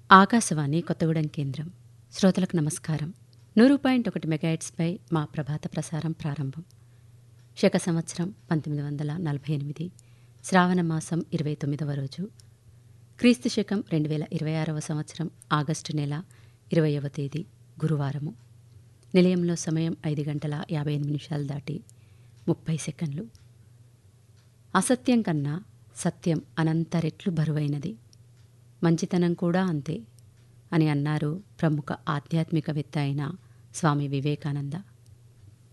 ఆకాశవాణి కొత్తగూడెం కేంద్రం శ్రోతలకు నమస్కారం నూరు పాయింట్ ఒకటి మెగాయిట్స్పై మా ప్రభాత ప్రసారం ప్రారంభం శక సంవత్సరం పంతొమ్మిది వందల నలభై ఎనిమిది శ్రావణ మాసం ఇరవై తొమ్మిదవ రోజు క్రీస్తు శకం రెండు వేల ఇరవై ఆరవ సంవత్సరం ఆగస్టు నెల ఇరవయవ తేదీ గురువారము నిలయంలో సమయం ఐదు గంటల యాభై ఎనిమిది నిమిషాలు దాటి ముప్పై సెకండ్లు అసత్యం కన్నా సత్యం అనంత రెట్లు బరువైనది మంచితనం కూడా అంతే అని అన్నారు ప్రముఖ ఆధ్యాత్మికవేత్త అయిన స్వామి వివేకానంద